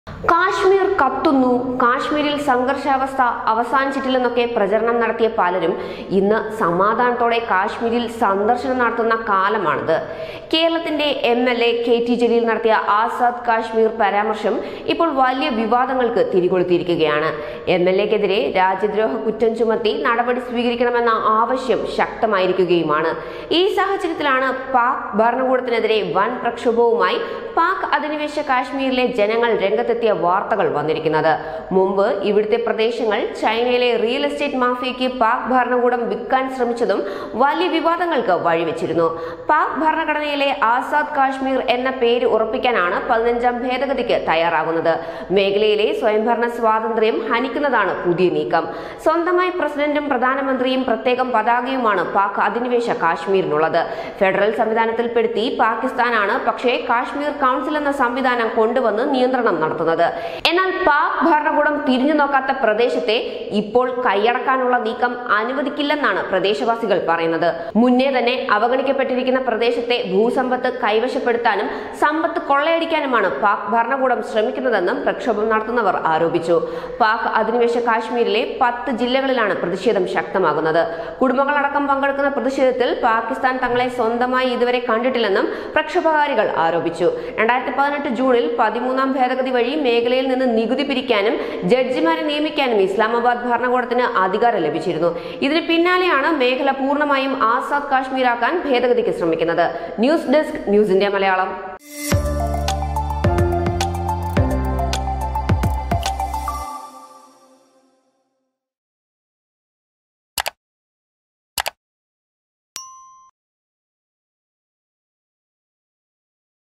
കാശ്മീർ കത്തുന്നു കാശ്മീരിൽ സംഘർഷാവസ്ഥ അവസാനിച്ചിട്ടില്ലെന്നൊക്കെ പ്രചരണം നടത്തിയ പലരും ഇന്ന് സമാധാനത്തോടെ കാശ്മീരിൽ സന്ദർശനം നടത്തുന്ന കാലമാണിത് കേരളത്തിന്റെ M L A K T Jaleel നടത്തിയ ആസാദ് കാശ്മീർ പരാമർശം ഇപ്പോൾ വലിയ വിവാദങ്ങൾക്ക് തിരികൊളുത്തിയിരിക്കുകയാണ് എം എൽ എക്കെതിരെ രാജ്യദ്രോഹ കുറ്റം ചുമത്തി നടപടി സ്വീകരിക്കണമെന്ന ആവശ്യം ശക്തമായിരിക്കുകയുമാണ് ഈ സാഹചര്യത്തിലാണ് പാക് ഭരണകൂടത്തിനെതിരെ വൻ പ്രക്ഷോഭവുമായി പാക് അധിനിവേശ കാശ്മീരിലെ ജനങ്ങൾ രംഗത്തെത്തിയ വാർത്തകൾ വന്നിരിക്കുന്നത് മുമ്പ് ഇവിടുത്തെ പ്രദേശങ്ങൾ ചൈനയിലെ റിയൽ എസ്റ്റേറ്റ് മാഫിയയ്ക്ക് പാക് ഭരണകൂടം വിൽക്കാൻ ശ്രമിച്ചതും വലിയ വിവാദങ്ങൾക്ക് വഴിവെച്ചിരുന്നു പാക് ഭരണഘടനയിലെ ആസാദ് കാശ്മീർ എന്ന പേര് ഉറപ്പിക്കാനാണ് പതിനഞ്ചാം ഭേദഗതിക്ക് തയ്യാറാകുന്നത് മേഖലയിലെ സ്വയംഭരണ സ്വാതന്ത്ര്യം ഹനിക്കുന്നതാണ് പുതിയ നീക്കം സ്വന്തമായി പ്രസിഡന്റും പ്രധാനമന്ത്രിയും പ്രത്യേകം പതാകയുമാണ് പാക് അധിനിവേശ കാശ്മീരിനുള്ളത് ഫെഡറൽ സംവിധാനത്തിൽപ്പെടുത്തി പാകിസ്ഥാനാണ് പക്ഷേ കാശ്മീർ കൗൺസിൽ എന്ന സംവിധാനം കൊണ്ടുവന്ന് നിയന്ത്രണം നടത്തുന്നത് എന്നാൽ പാക് ഭരണകൂടം തിരിഞ്ഞു നോക്കാത്ത പ്രദേശത്തെ ഇപ്പോൾ കൈയടക്കാനുള്ള നീക്കം അനുവദിക്കില്ലെന്നാണ് പ്രദേശവാസികൾ പറയുന്നത് മുന്നേ തന്നെ അവഗണിക്കപ്പെട്ടിരിക്കുന്ന പ്രദേശത്തെ ഭൂസമ്പത്ത് കൈവശപ്പെടുത്താനും സമ്പത്ത് കൊള്ളയടിക്കാനുമാണ് പാക് ഭരണകൂടം ശ്രമിക്കുന്നതെന്നും പ്രക്ഷോഭം നടത്തുന്നവർ ആരോപിച്ചു പാക് അധിനിവേശ കാശ്മീരിലെ പത്ത് ജില്ലകളിലാണ് പ്രതിഷേധം ശക്തമാകുന്നത് കുടുംബങ്ങളടക്കം പങ്കെടുക്കുന്ന പ്രതിഷേധത്തിൽ പാകിസ്ഥാൻ തങ്ങളെ സ്വന്തമായി ഇതുവരെ കണ്ടിട്ടില്ലെന്നും പ്രക്ഷോഭകാരികൾ ആരോപിച്ചു രണ്ടായിരത്തി പതിനെട്ട് ജൂണിൽ പതിമൂന്നാം ഭേദഗതി വഴി മേഖലയിൽ നിന്ന് നികുതി പിരിക്കാനും ജഡ്ജിമാരെ നിയമിക്കാനും ഇസ്ലാമാബാദ് ഭരണകൂടത്തിന് അധികാരം ലഭിച്ചിരുന്നു ഇതിന് പിന്നാലെയാണ് മേഖല പൂർണ്ണമായും ആസാദ് കാശ്മീരാക്കാൻ ഭേദഗതിക്ക് ശ്രമിക്കുന്നത് news desk news India Malayalam